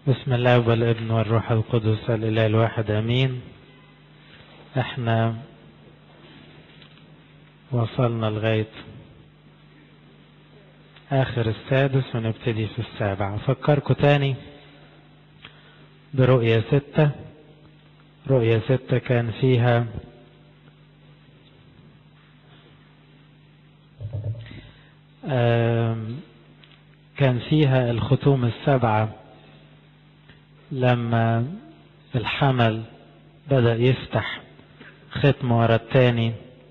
بسم الله والابن والروح القدس الاله الواحد امين احنا وصلنا لغاية اخر السادس ونبتدي في السابع افكركم تاني برؤية ستة رؤية ستة كان فيها كان فيها الختوم السبعة لما الحمل بدأ يفتح ختم ورا التاني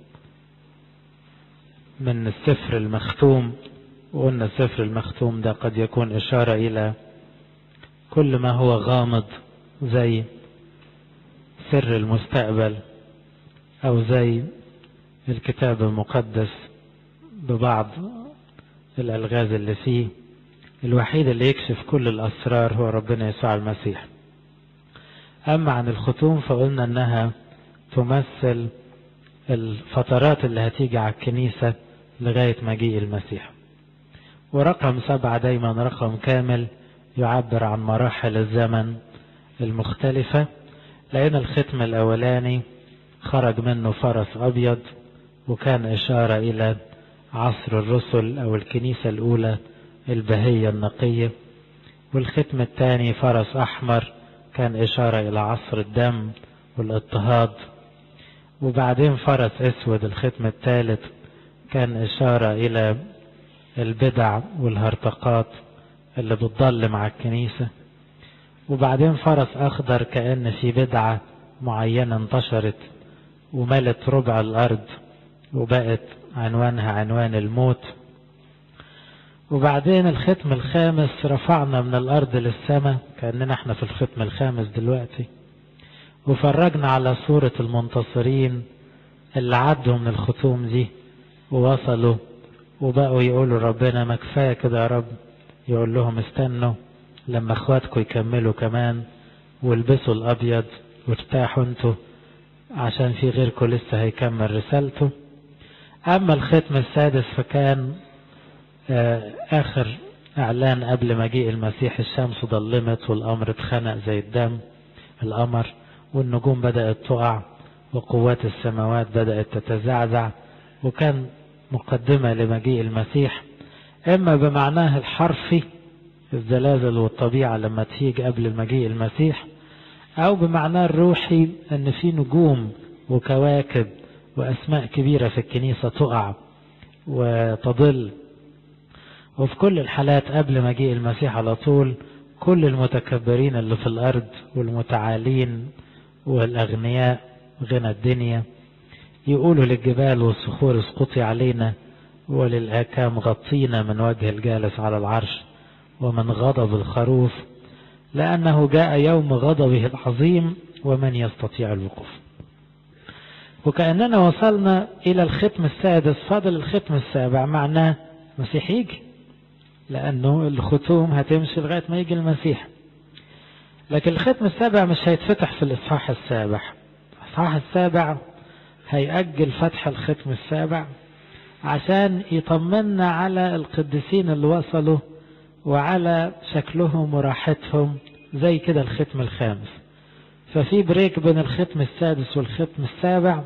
من السفر المختوم وقلنا السفر المختوم ده قد يكون إشارة إلى كل ما هو غامض زي سر المستقبل أو زي الكتاب المقدس ببعض الألغاز اللي فيه الوحيد اللي يكشف كل الأسرار هو ربنا يسوع المسيح أما عن الختوم فقلنا أنها تمثل الفترات اللي هتيجي على الكنيسة لغاية مجيء المسيح ورقم سبعة دايما رقم كامل يعبر عن مراحل الزمن المختلفة لأن الختم الأولاني خرج منه فرس أبيض وكان إشارة إلى عصر الرسل أو الكنيسة الأولى البهية النقية والختم الثاني فرس أحمر كان إشارة إلى عصر الدم والاضطهاد وبعدين فرس أسود الختم الثالث كان إشارة إلى البدع والهرطقات اللي بتضلم على الكنيسة وبعدين فرس أخضر كأن في بدعة معينة انتشرت وملت ربع الأرض وبقت عنوانها عنوان الموت وبعدين الختم الخامس رفعنا من الأرض للسماء كأننا احنا في الختم الخامس دلوقتي وفرجنا على صورة المنتصرين اللي عدوا من الختوم دي ووصلوا وبقوا يقولوا ربنا ما كفاية كده يا رب يقول لهم استنوا لما اخواتكم يكملوا كمان والبسوا الابيض وارتاحوا انتوا عشان في غيركم لسه هيكمل رسالته اما الختم السادس فكان اخر اعلان قبل مجيء المسيح الشمس ضلمت والامر اتخنق زي الدم القمر والنجوم بدأت تقع وقوات السماوات بدأت تتزعزع وكان مقدمة لمجيء المسيح اما بمعناه الحرفي الزلازل والطبيعة لما تيجي قبل مجيء المسيح او بمعناه الروحي ان في نجوم وكواكب واسماء كبيرة في الكنيسة تقع وتضل وفي كل الحالات قبل مجيء المسيح على طول كل المتكبرين اللي في الارض والمتعالين والاغنياء غنى الدنيا يقولوا للجبال والصخور اسقطي علينا وللآكام غطينا من وجه الجالس على العرش ومن غضب الخروف لأنه جاء يوم غضبه العظيم ومن يستطيع الوقوف وكأننا وصلنا إلى الختم السادس فضل الختم السابع معناه المسيح يجي لأنه الختوم هتمشي لغاية ما يجي المسيح لكن الختم السابع مش هيتفتح في الإصحاح السابع الإصحاح السابع هيأجل فتح الختم السابع عشان يطمنا على القديسين اللي وصلوا وعلى شكلهم وراحتهم زي كده الختم الخامس ففي بريك بين الختم السادس والختم السابع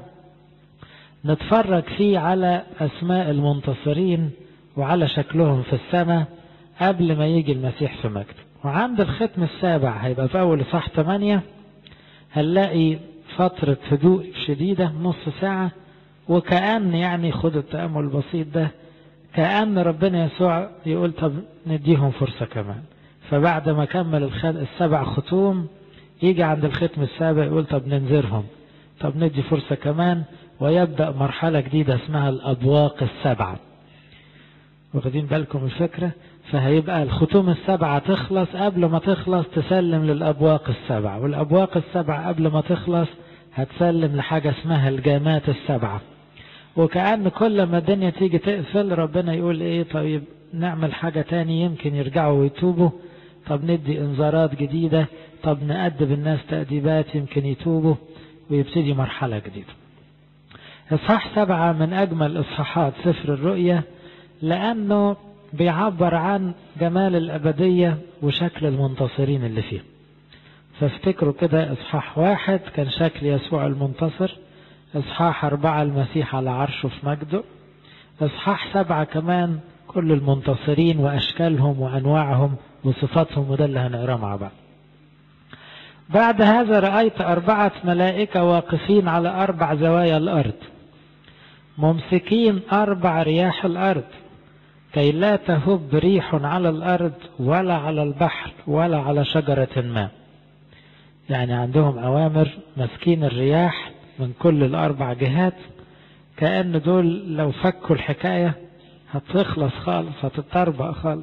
نتفرج فيه على أسماء المنتصرين وعلى شكلهم في السماء قبل ما يجي المسيح في مجد وعند الختم السابع هيبقى في أول صح 8 هنلاقي فترة هدوء شديدة نص ساعة وكأن يعني خد التأمل البسيط ده كأن ربنا يسوع يقول طب نديهم فرصة كمان فبعد ما كمل السبع ختوم يجي عند الختم السابع يقول طب ننذرهم طب ندي فرصة كمان ويبدأ مرحلة جديدة اسمها الأبواق السبعة واخدين بالكم الفكرة فهيبقى الختوم السبعة تخلص قبل ما تخلص تسلم للأبواق السبعة والأبواق السبعة قبل ما تخلص هتسلم لحاجة اسمها الجامات السبعة وكأن كل ما الدنيا تيجي تقفل ربنا يقول ايه طيب نعمل حاجة تاني يمكن يرجعوا ويتوبوا طب ندي انذارات جديدة طب نأدب الناس تأديبات يمكن يتوبوا ويبتدي مرحلة جديدة اصحاح سبعة من اجمل اصحاحات سفر الرؤية لانه بيعبر عن جمال الأبدية وشكل المنتصرين اللي فيه فافتكروا كده إصحاح واحد كان شكل يسوع المنتصر إصحاح أربعة المسيح على عرشه في مجده إصحاح سبعة كمان كل المنتصرين وأشكالهم وأنواعهم وصفاتهم وده اللي هنقراه مع بعض بعد هذا رأيت أربعة ملائكة واقفين على أربع زوايا الأرض ممسكين أربع رياح الأرض كي لا تهب ريح على الأرض ولا على البحر ولا على شجرة ما يعني عندهم أوامر ماسكين الرياح من كل الأربع جهات كأن دول لو فكوا الحكاية هتخلص خالص هتتربق خالص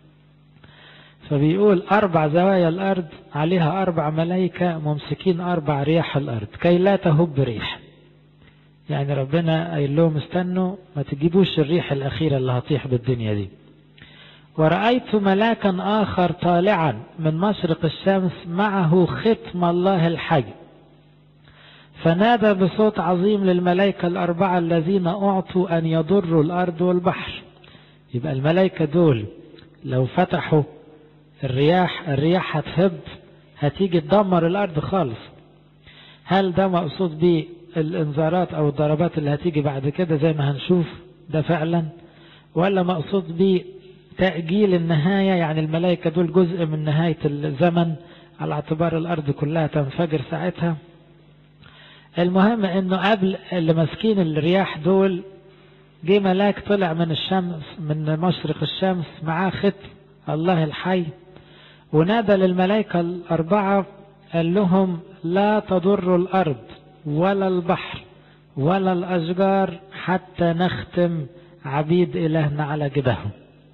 فبيقول أربع زوايا الأرض عليها أربع ملائكة ممسكين أربع رياح الأرض كي لا تهب ريح يعني ربنا قايل لهم استنوا ما تجيبوش الريح الأخيرة اللي هتطيح بالدنيا دي ورأيت ملاكا آخر طالعا من مشرق الشمس معه ختم الله الحي فنادى بصوت عظيم للملائكة الأربعة الذين أعطوا أن يضروا الأرض والبحر يبقى الملائكة دول لو فتحوا الرياح الرياح هتهب هتيجي تدمر الأرض خالص هل ده مقصود بيه الانذارات أو الضربات اللي هتيجي بعد كده زي ما هنشوف ده فعلا ولا مقصود بيه تأجيل النهاية يعني الملائكة دول جزء من نهاية الزمن على اعتبار الأرض كلها تنفجر ساعتها المهم انه قبل اللي ماسكين الرياح دول جه ملاك طلع من الشمس من مشرق الشمس معاه ختم الله الحي ونادى للملائكة الأربعة قال لهم لا تضروا الأرض ولا البحر ولا الأشجار حتى نختم عبيد إلهنا على جبههم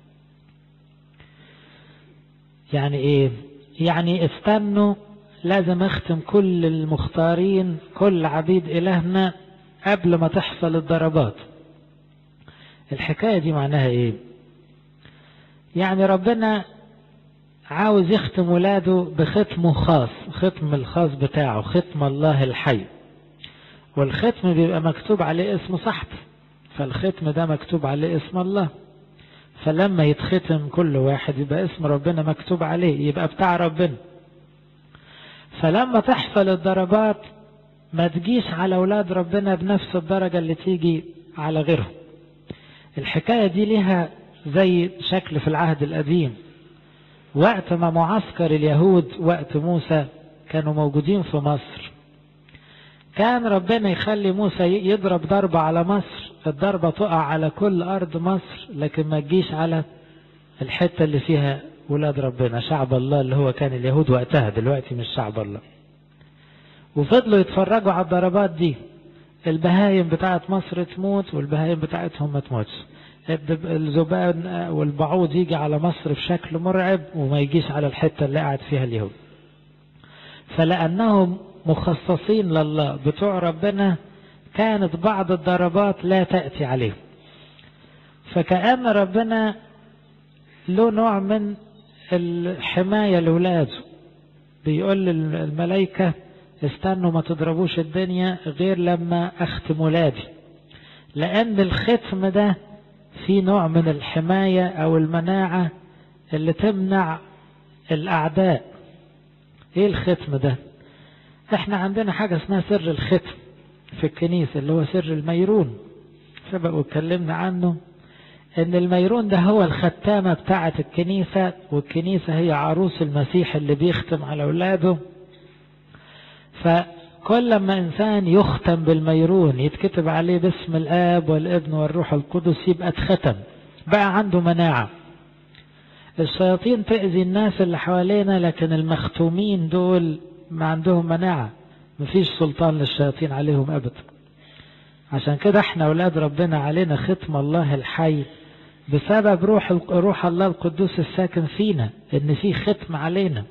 يعني إيه يعني استنوا لازم اختم كل المختارين كل عبيد إلهنا قبل ما تحصل الضربات الحكاية دي معناها ايه يعني ربنا عاوز يختم ولاده بختمه خاص ختم الخاص بتاعه ختم الله الحي والختم بيبقى مكتوب عليه اسم صاحبه فالختم ده مكتوب عليه اسم الله فلما يتختم كل واحد يبقى اسم ربنا مكتوب عليه يبقى بتاع ربنا فلما تحصل الضربات ما تجيش على أولاد ربنا بنفس الدرجة اللي تيجي على غيرهم الحكاية دي لها زي شكل في العهد القديم وقت ما معسكر اليهود وقت موسى كانوا موجودين في مصر كان ربنا يخلي موسى يضرب ضربة على مصر الضربة تقع على كل أرض مصر لكن ما تجيش على الحتة اللي فيها ولاد ربنا شعب الله اللي هو كان اليهود وقتها دلوقتي مش شعب الله وفضلوا يتفرجوا على الضربات دي البهايم بتاعت مصر تموت والبهايم بتاعتهم ما تموتش الذبان والبعوض يجي على مصر بشكل مرعب وما يجيش على الحتة اللي قاعد فيها اليهود فلأنهم مخصصين لله بتوع ربنا كانت بعض الضربات لا تأتي عليهم فكأن ربنا له نوع من الحماية لولاده بيقول للملائكة استنوا ما تضربوش الدنيا غير لما اختم ولادي لأن الختم ده في نوع من الحماية أو المناعة اللي تمنع الأعداء إيه الختم ده احنا عندنا حاجة اسمها سر الختم في الكنيسة اللي هو سر الميرون سبق واتكلمنا عنه ان الميرون ده هو الختامة بتاعة الكنيسة والكنيسة هي عروس المسيح اللي بيختم على اولاده فكل ما انسان يختم بالميرون يتكتب عليه باسم الاب والابن والروح القدس يبقى اتختم بقى عنده مناعة الشياطين تأذي الناس اللي حوالينا لكن المختومين دول ما عندهم مناعة مفيش سلطان للشياطين عليهم ابدا عشان كده احنا اولاد ربنا علينا ختم الله الحي بسبب روح روح الله القدوس الساكن فينا ان في ختم علينا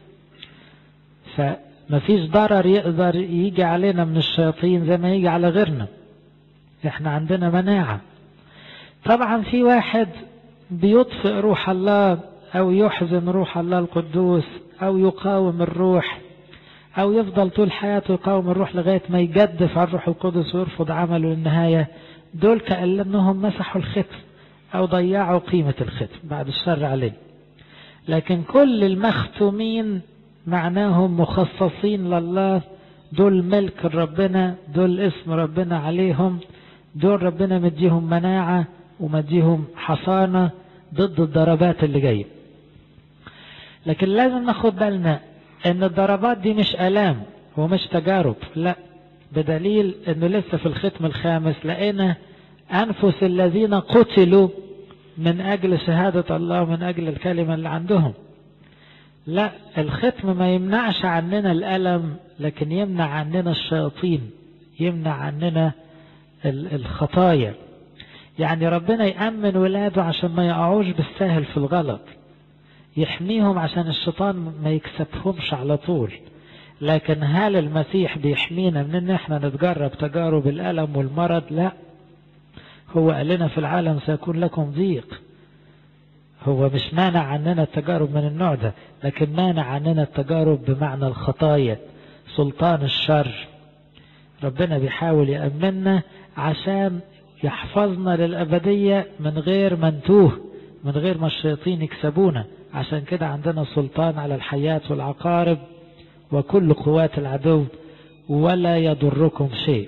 فمفيش ضرر يقدر يجي علينا من الشياطين زي ما يجي على غيرنا احنا عندنا مناعة طبعا في واحد بيطفئ روح الله او يحزن روح الله القدوس او يقاوم الروح او يفضل طول حياته يقاوم الروح لغاية ما يجدف على الروح القدس ويرفض عمله للنهاية دول كأنهم مسحوا الختم أو ضيعوا قيمة الختم بعد الشر عليه لكن كل المختومين معناهم مخصصين لله دول ملك ربنا دول اسم ربنا عليهم دول ربنا مديهم مناعة ومديهم حصانة ضد الضربات اللي جايه لكن لازم ناخد بالنا ان الضربات دي مش الام ومش تجارب لا بدليل انه لسه في الختم الخامس لقينا انفس الذين قتلوا من اجل شهادة الله من اجل الكلمة اللي عندهم لا الختم ما يمنعش عننا الالم لكن يمنع عننا الشياطين يمنع عننا الخطايا يعني ربنا يأمن ولاده عشان ما يقعوش بالسهل في الغلط يحميهم عشان الشيطان ما يكسبهمش على طول لكن هل المسيح بيحمينا من ان احنا نتجرب تجارب الالم والمرض لا هو قال لنا في العالم سيكون لكم ضيق هو مش مانع عننا التجارب من النوع ده لكن مانع عننا التجارب بمعنى الخطايا سلطان الشر ربنا بيحاول يأمننا عشان يحفظنا للأبدية من غير ما نتوه من غير ما الشياطين يكسبونا عشان كده عندنا سلطان على الحياة والعقارب وكل قوات العدو ولا يضركم شيء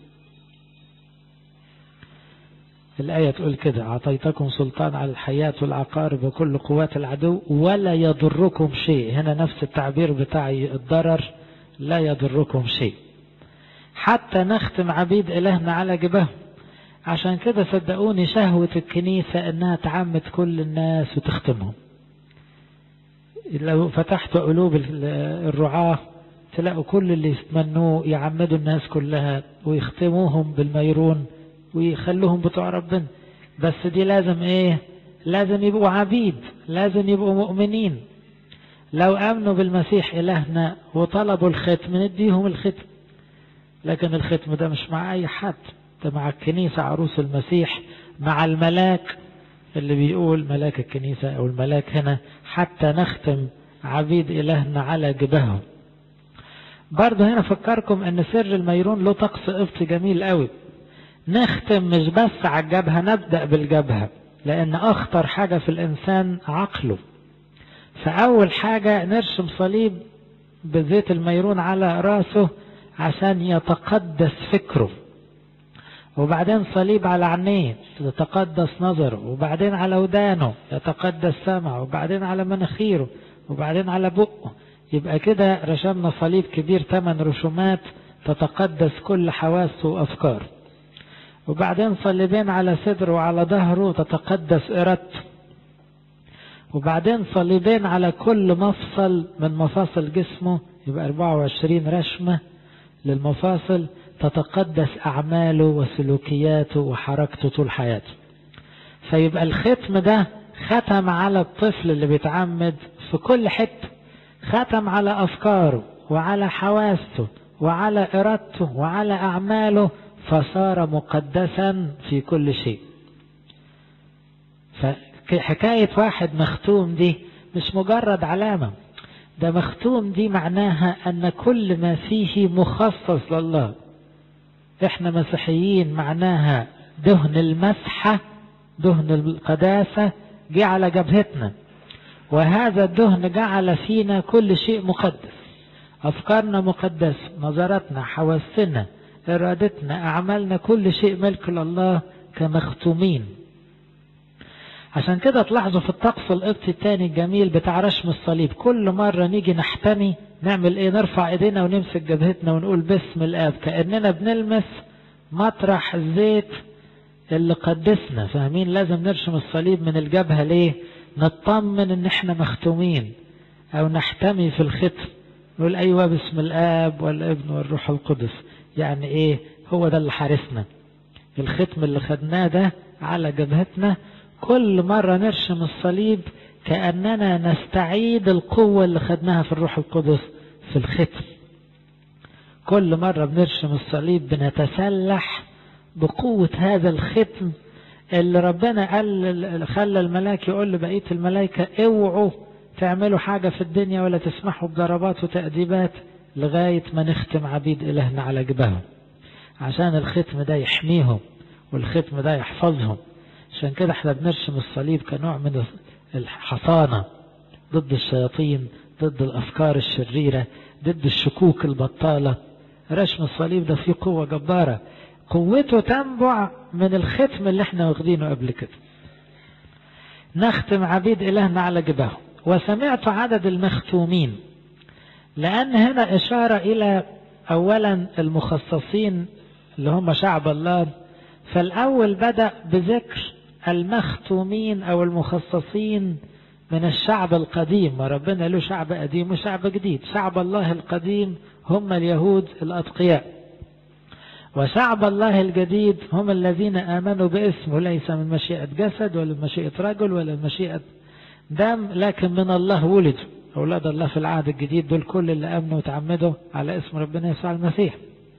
الآية تقول كده أعطيتكم سلطان على الحياة والعقارب وكل قوات العدو ولا يضركم شيء هنا نفس التعبير بتاع الضرر لا يضركم شيء حتى نختم عبيد إلهنا على جبههم عشان كده صدقوني شهوة الكنيسة انها تعمد كل الناس وتختمهم لو فتحت قلوب الرعاة تلاقوا كل اللي يتمنوه يعمدوا الناس كلها ويختموهم بالميرون ويخلوهم بتوع ربنا بس دي لازم ايه لازم يبقوا عبيد لازم يبقوا مؤمنين لو امنوا بالمسيح الهنا وطلبوا الختم نديهم الختم لكن الختم ده مش مع اي حد ده مع الكنيسة عروس المسيح مع الملاك اللي بيقول ملاك الكنيسة او الملاك هنا حتى نختم عبيد الهنا على جبههم برضه هنا فكركم ان سر الميرون له طقس قبطي جميل قوي نختم مش بس على الجبهة نبدأ بالجبهة لان اخطر حاجة في الانسان عقله فاول حاجة نرسم صليب بزيت الميرون على راسه عشان يتقدس فكره وبعدين صليب على عينيه يتقدس نظره وبعدين على ودانه يتقدس سمعه وبعدين على مناخيره وبعدين على بقه يبقى كده رسمنا صليب كبير ثمان رسومات تتقدس كل حواسه وافكاره وبعدين صليبين على صدره وعلى ظهره تتقدس ارادته وبعدين صليبين على كل مفصل من مفاصل جسمه يبقى 24 رشمة للمفاصل تتقدس أعماله وسلوكياته وحركته طول حياته فيبقى الختم ده ختم على الطفل اللي بيتعمد في كل حتة ختم على أفكاره وعلى حواسته وعلى إرادته وعلى أعماله فصار مقدسا في كل شيء فحكاية واحد مختوم دي مش مجرد علامة ده مختوم دي معناها أن كل ما فيه مخصص لله احنا مسيحيين معناها دهن المسحة دهن القداسة جه على جبهتنا وهذا الدهن جعل فينا كل شيء مقدس أفكارنا مقدسة نظراتنا حواسنا إرادتنا أعمالنا كل شيء ملك لله كمختومين عشان كده تلاحظوا في الطقس القبطي الثاني الجميل بتاع رشم الصليب كل مرة نيجي نحتمي نعمل ايه نرفع ايدينا ونمسك جبهتنا ونقول باسم الاب كأننا بنلمس مطرح الزيت اللي قدسنا فاهمين لازم نرشم الصليب من الجبهة ليه نطمن ان احنا مختومين او نحتمي في الختم نقول ايوه باسم الاب والابن والروح القدس يعني ايه هو ده اللي حارسنا الختم اللي خدناه ده على جبهتنا كل مرة نرشم الصليب كأننا نستعيد القوة اللي خدناها في الروح القدس في الختم كل مرة بنرشم الصليب بنتسلح بقوة هذا الختم اللي ربنا قال خلى الملاك يقول لبقية الملائكة اوعوا تعملوا حاجة في الدنيا ولا تسمحوا بضربات وتأديبات لغاية ما نختم عبيد إلهنا على جبههم عشان الختم ده يحميهم والختم ده يحفظهم عشان كده احنا بنرسم الصليب كنوع من الحصانة ضد الشياطين ضد الأفكار الشريرة ضد الشكوك البطالة رسم الصليب ده فيه قوة جبارة قوته تنبع من الختم اللي احنا واخدينه قبل كده نختم عبيد إلهنا على جباه وسمعت عدد المختومين لأن هنا إشارة إلى أولا المخصصين اللي هم شعب الله فالأول بدأ بذكر المختومين أو المخصصين من الشعب القديم وربنا له شعب قديم وشعب جديد شعب الله القديم هم اليهود الأتقياء وشعب الله الجديد هم الذين آمنوا باسمه ليس من مشيئة جسد ولا من مشيئة رجل ولا من مشيئة دم لكن من الله ولدوا أولاد الله في العهد الجديد دول كل اللي آمنوا وتعمدوا على اسم ربنا يسوع المسيح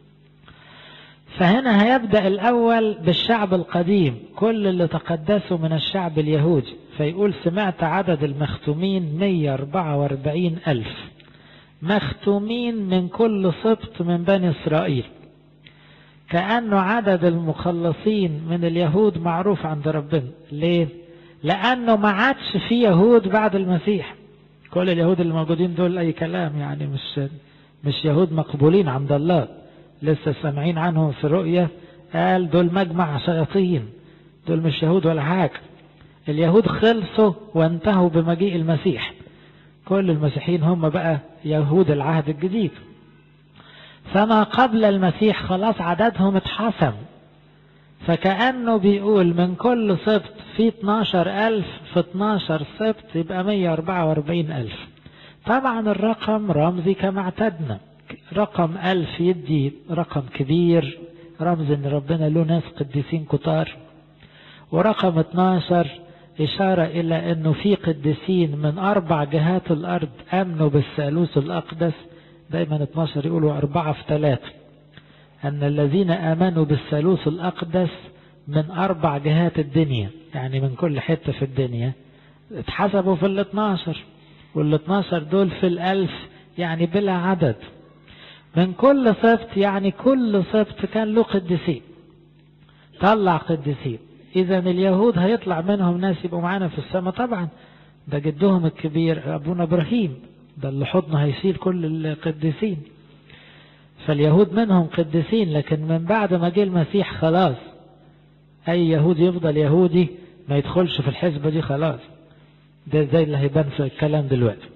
فهنا هيبدأ الأول بالشعب القديم كل اللي تقدسوا من الشعب اليهودي فيقول سمعت عدد المختومين 144 ألف مختومين من كل سبط من بني إسرائيل كأنه عدد المخلصين من اليهود معروف عند ربنا ليه؟ لأنه ما عادش في يهود بعد المسيح كل اليهود اللي موجودين دول أي كلام يعني مش مش يهود مقبولين عند الله لسه سامعين عنهم في رؤية قال دول مجمع شياطين دول مش يهود ولا حاجة اليهود خلصوا وانتهوا بمجيء المسيح كل المسيحيين هم بقى يهود العهد الجديد فما قبل المسيح خلاص عددهم اتحسم فكأنه بيقول من كل سبط في 12 ألف في 12 سبط يبقى 144 ألف طبعا الرقم رمزي كما اعتدنا رقم ألف يدي رقم كبير رمز ان ربنا له ناس قديسين كتار ورقم 12 إشارة إلى أنه في قديسين من أربع جهات الأرض أمنوا بالثالوث الأقدس دايما 12 يقولوا أربعة في ثلاثة أن الذين آمنوا بالثالوث الأقدس من أربع جهات الدنيا يعني من كل حتة في الدنيا اتحسبوا في ال 12 وال 12 دول في الألف يعني بلا عدد من كل سبت يعني كل سبت كان له قديسين طلع قديسين إذا اليهود هيطلع منهم ناس يبقوا معانا في السماء طبعا ده جدهم الكبير أبونا إبراهيم ده اللي حضنه هيشيل كل القديسين فاليهود منهم قديسين لكن من بعد ما جه المسيح خلاص أي يهودي يفضل يهودي ما يدخلش في الحسبة دي خلاص ده زي اللي هيبان في الكلام دلوقتي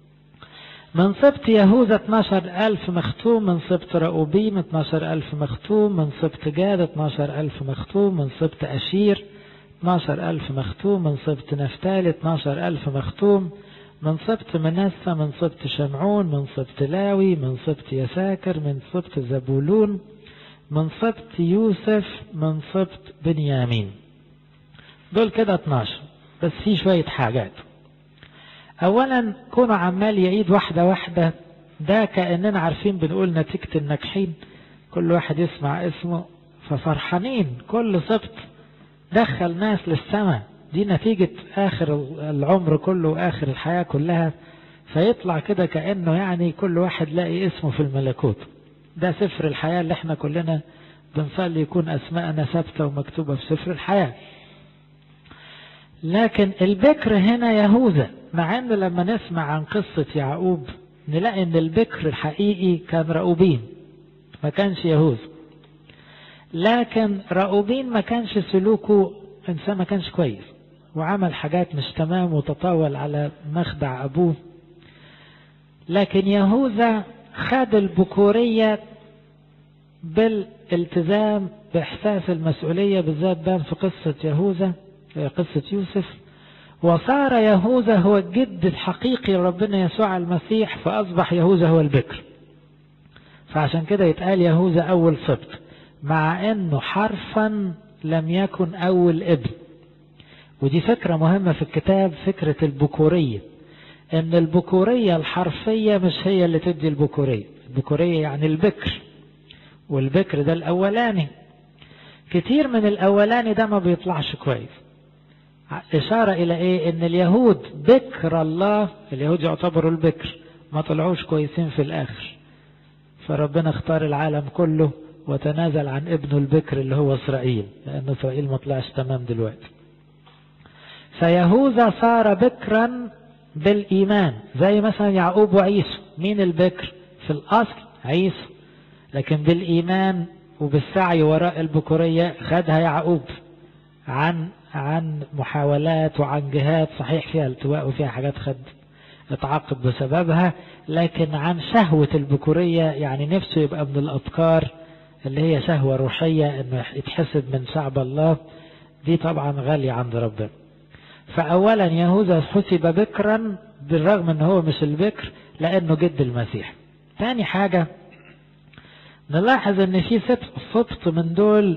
من سبط يهوذا 12 ألف مختوم من سبط رأوبيم 12 ألف مختوم من سبط جاد 12 ألف مختوم من سبط أشير 12 ألف مختوم من سبط نفتالي 12 ألف مختوم من سبط منسى من سبط شمعون من سبط لاوي من سبط يساكر من سبط زبولون من سبط يوسف من سبط بنيامين دول كده 12 بس في شوية حاجات اولا كونه عمال يعيد واحدة واحدة ده كأننا عارفين بنقول نتيجة الناجحين كل واحد يسمع اسمه ففرحانين كل سبط دخل ناس للسماء دي نتيجة آخر العمر كله وآخر الحياة كلها فيطلع كده كأنه يعني كل واحد لاقي اسمه في الملكوت ده سفر الحياة اللي احنا كلنا بنصلي يكون أسماءنا ثابتة ومكتوبة في سفر الحياة لكن البكر هنا يهوذا مع ان لما نسمع عن قصة يعقوب نلاقي ان البكر الحقيقي كان رأوبين ما كانش يهوذا لكن رأوبين ما كانش سلوكه انسان ما كانش كويس وعمل حاجات مش تمام وتطاول على مخدع ابوه لكن يهوذا خد البكورية بالالتزام باحساس المسؤولية بالذات بان في قصة يهوذا قصة يوسف وصار يهوذا هو الجد الحقيقي لربنا يسوع المسيح فأصبح يهوذا هو البكر فعشان كده يتقال يهوذا أول سبط مع أنه حرفا لم يكن أول ابن ودي فكرة مهمة في الكتاب فكرة البكورية أن البكورية الحرفية مش هي اللي تدي البكورية البكورية يعني البكر والبكر ده الأولاني كتير من الأولاني ده ما بيطلعش كويس إشارة إلى إيه إن اليهود بكر الله اليهود يعتبروا البكر ما طلعوش كويسين في الآخر فربنا اختار العالم كله وتنازل عن ابنه البكر اللي هو إسرائيل لأن إسرائيل ما طلعش تمام دلوقتي فيهوذا صار بكرا بالإيمان زي مثلا يعقوب وعيسو مين البكر في الأصل عيسو لكن بالإيمان وبالسعي وراء البكورية خدها يعقوب عن عن محاولات وعن جهات صحيح فيها التواء وفيها حاجات خد اتعاقب بسببها لكن عن شهوة البكورية يعني نفسه يبقى من الأبكار اللي هي شهوة روحية انه يتحسب من شعب الله دي طبعا غالية عند ربنا فأولا يهوذا حسب بكرا بالرغم ان هو مش البكر لانه جد المسيح تاني حاجة نلاحظ ان في سبط من دول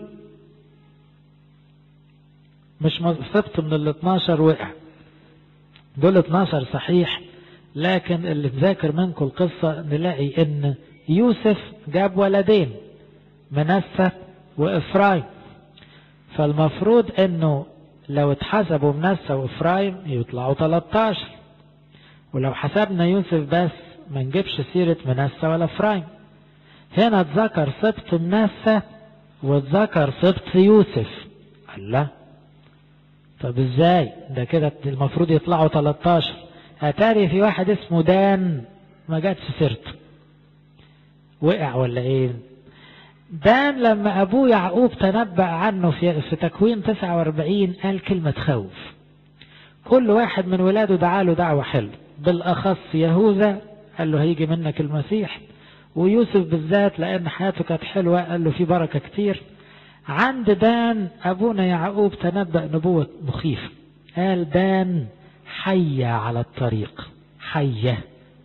مش سبط من ال 12 وقع دول 12 صحيح لكن اللي تذاكر منكم القصة نلاقي ان يوسف جاب ولدين منسى وإفرايم فالمفروض انه لو اتحسبوا منسى وإفرايم يطلعوا 13 ولو حسبنا يوسف بس ما نجيبش سيرة منسى ولا إفرايم هنا اتذكر سبط منسى واتذكر سبط يوسف الله طب ازاي ده كده المفروض يطلعوا 13 اتاري في واحد اسمه دان ما جاتش سيرته وقع ولا ايه دان لما ابوه يعقوب تنبأ عنه في, في تكوين 49 قال كلمة خوف كل واحد من ولاده دعا له دعوة حلوة بالاخص يهوذا قال له هيجي منك المسيح ويوسف بالذات لان حياته كانت حلوة قال له في بركة كتير عند دان أبونا يعقوب تنبأ نبوة مخيفة قال دان حي على الطريق حية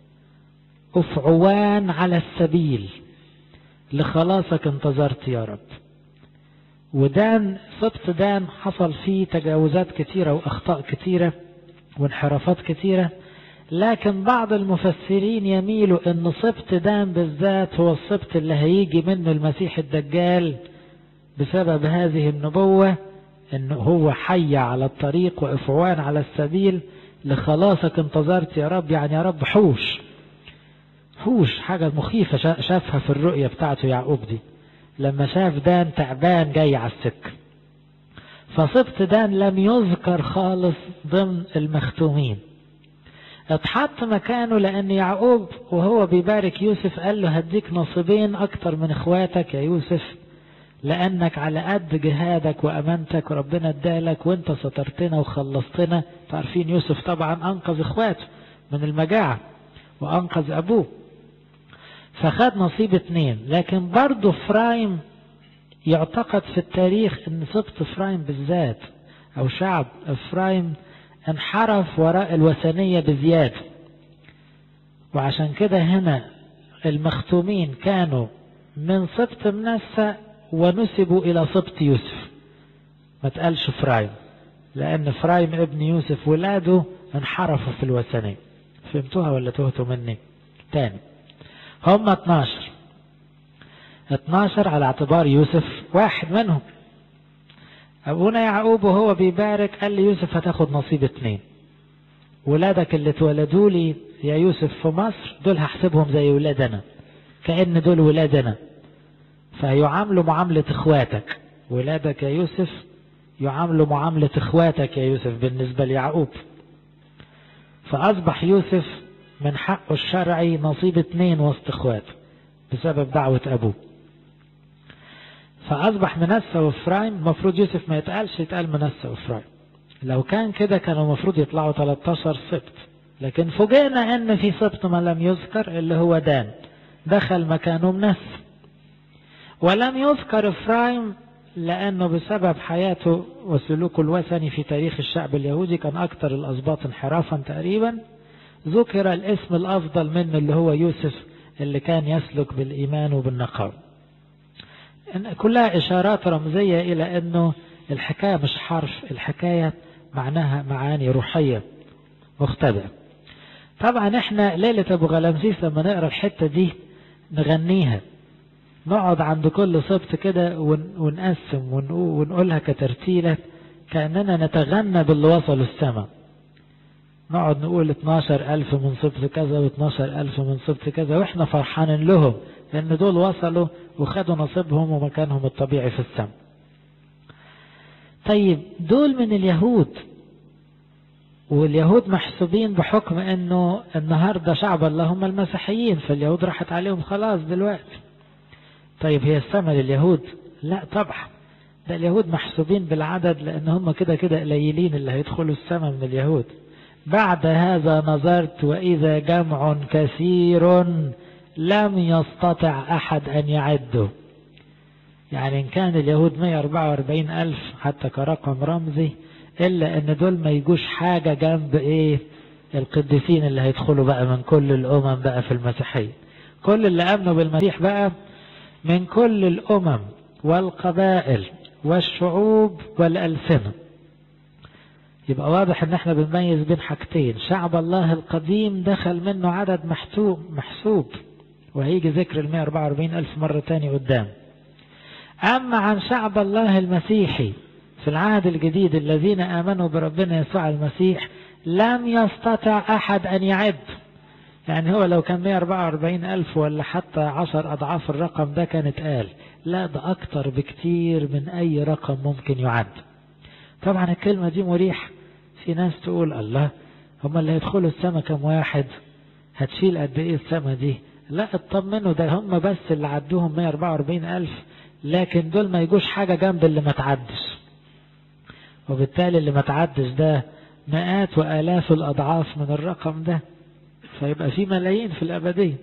أفعوان على السبيل لخلاصك انتظرت يا رب ودان سبط دان حصل فيه تجاوزات كتيرة وأخطاء كتيرة وانحرافات كتيرة لكن بعض المفسرين يميلوا ان سبط دان بالذات هو السبط اللي هيجي منه المسيح الدجال بسبب هذه النبوة ان هو حي على الطريق وافعوان على السبيل لخلاصك انتظرت يا رب يعني يا رب حوش حوش حاجة مخيفة شافها في الرؤية بتاعته يعقوب دي لما شاف دان تعبان جاي على السكة فصبت دان لم يذكر خالص ضمن المختومين اتحط مكانه لان يعقوب وهو بيبارك يوسف قال له هديك نصيبين اكتر من اخواتك يا يوسف لأنك على قد جهادك وأمانتك ربنا ادالك وانت سترتنا وخلصتنا تعرفين يوسف طبعا أنقذ إخواته من المجاعة وأنقذ أبوه فخد نصيب اتنين لكن برضه فرايم يعتقد في التاريخ ان سبط فرايم بالذات او شعب افرايم انحرف وراء الوثنية بزيادة وعشان كده هنا المختومين كانوا من سبط منسى ونسبوا إلى سبط يوسف ما تقالش فرايم لأن فرايم ابن يوسف ولاده انحرفوا في الوثنية فهمتوها ولا تهتوا مني تاني هم 12 12 على اعتبار يوسف واحد منهم أبونا يعقوب وهو بيبارك قال لي يوسف هتاخد نصيب اتنين ولادك اللي اتولدوا لي يا يوسف في مصر دول هحسبهم زي ولادنا كأن دول ولادنا فيعاملوا معاملة اخواتك ولادك يا يوسف يعاملوا معاملة اخواتك يا يوسف بالنسبة ليعقوب فأصبح يوسف من حقه الشرعي نصيب اتنين وسط اخواته بسبب دعوة أبوه فأصبح منسى وفرايم المفروض يوسف ما يتقالش يتقال منسى وفرايم لو كان كده كانوا المفروض يطلعوا 13 سبت لكن فوجئنا ان في سبت ما لم يذكر اللي هو دان دخل مكانه منسى ولم يذكر افرايم لانه بسبب حياته وسلوكه الوثني في تاريخ الشعب اليهودي كان اكثر الاسباط انحرافا تقريبا ذكر الاسم الافضل منه اللي هو يوسف اللي كان يسلك بالايمان وبالنقاوه كلها اشارات رمزيه الى انه الحكايه مش حرف الحكايه معناها معاني روحيه مختبئه طبعا احنا ليله ابو غلامسيس لما نقرا الحته دي نغنيها نقعد عند كل سبت كده ونقسم ونقولها كترتيلة كأننا نتغنى باللي وصلوا السماء نقعد نقول 12 ألف من سبت كذا و12 ألف من سبت كذا وإحنا فرحانين لهم لأن دول وصلوا وخدوا نصيبهم ومكانهم الطبيعي في السماء طيب دول من اليهود واليهود محسوبين بحكم انه النهاردة شعب الله هم المسيحيين فاليهود راحت عليهم خلاص دلوقتي طيب هي السماء لليهود لا طبعا ده اليهود محسوبين بالعدد لان هم كده كده قليلين اللي هيدخلوا السماء من اليهود بعد هذا نظرت واذا جمع كثير لم يستطع احد ان يعده يعني ان كان اليهود 144 الف حتى كرقم رمزي الا ان دول ما يجوش حاجة جنب ايه القديسين اللي هيدخلوا بقى من كل الامم بقى في المسيحية كل اللي امنوا بالمسيح بقى من كل الامم والقبائل والشعوب والالسنة يبقى واضح ان احنا بنميز بين حاجتين شعب الله القديم دخل منه عدد محسوب محسوب وهيجي ذكر ال 144 الف مرة تاني قدام اما عن شعب الله المسيحي في العهد الجديد الذين آمنوا بربنا يسوع المسيح لم يستطع أحد أن يعد يعني هو لو كان 144 ألف ولا حتى عشر أضعاف الرقم ده كانت قال لا ده أكتر بكتير من أي رقم ممكن يعد طبعا الكلمة دي مريح في ناس تقول الله هم اللي هيدخلوا السماء كم واحد هتشيل قد ايه السماء دي لا اطمنوا ده هم بس اللي عدوهم 144 ألف لكن دول ما يجوش حاجة جنب اللي ما تعدش وبالتالي اللي ما تعدش ده مئات وآلاف الأضعاف من الرقم ده فيبقى في ملايين في الأبدية